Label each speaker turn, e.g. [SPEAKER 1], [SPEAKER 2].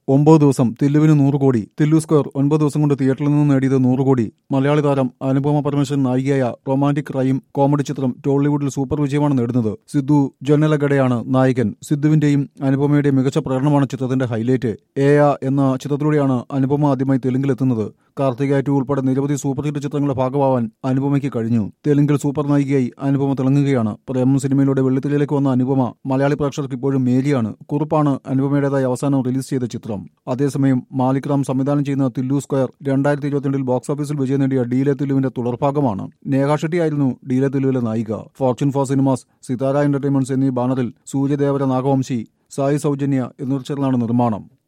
[SPEAKER 1] ഒമ്പത് ദിവസം തില്ലുവിന് നൂറ് കോടി തില്ലു സ്ക്വയർ ഒൻപത് ദിവസം കൊണ്ട് തിയേറ്ററിൽ നിന്ന് നേടിയത് നൂറ് കോടി മലയാളി താരം അനുപമ പരമേശ്വരൻ നായികയായ റൊമാന്റിക് ക്രൈം കോമഡി ചിത്രം ടോളിവുഡിൽ സൂപ്പർ വിജയമാണ് നേടുന്നത് സിദ്ധു ജൊന്നലഗഡയാണ് നായകൻ സിദ്ധുവിന്റെയും അനുപമയുടെയും മികച്ച പ്രകടനമാണ് ചിത്രത്തിന്റെ ഹൈലൈറ്റ് ഏയ എന്ന ചിത്രത്തിലൂടെയാണ് അനുപമ ആദ്യമായി തെലുങ്കിലെത്തുന്നത് കാർത്തിക ടു ഉൾപ്പെടെ നിരവധി സൂപ്പർ ഹിറ്റ് ചിത്രങ്ങളുടെ ഭാഗമാവാൻ അനുപമയ്ക്ക് കഴിഞ്ഞു തെലുങ്കിൽ സൂപ്പർ നായികയായി അനുപമ തിളങ്ങുകയാണ് പ്രേമം സിനിമയിലൂടെ വെള്ളിത്തിരയിലേക്ക് വന്ന അനുപമ മലയാളി പ്രേക്ഷകർക്ക് ഇപ്പോഴും മേലിയാണ് കുറുപ്പാണ് അനുപമയുടേതായി അവസാനം റിലീസ് ചെയ്ത ചിത്രം അതേസമയം മാലിക് റാം സംവിധാനം ചെയ്യുന്ന തില്ലു സ്ക്വയർ രണ്ടായിരത്തി ഇരുപത്തിരണ്ടിൽ ബോക്സ് ഓഫീസിൽ വിജയം നേടിയ ഡീലെ തില്ലുവിന്റെ തുടർഭാഗമാണ് നേഹ ഷെട്ടി ആയിരുന്നു ഡീലെ തില്ലുവിലെ നായിക fortune four cinemas Sithara entertainments എന്നീ ബാനറിൽ സൂര്യദേവര നാഗവംശി സായി സൗജന്യ എന്നിവർ ചേർന്നാണ് നിർമ്മാണം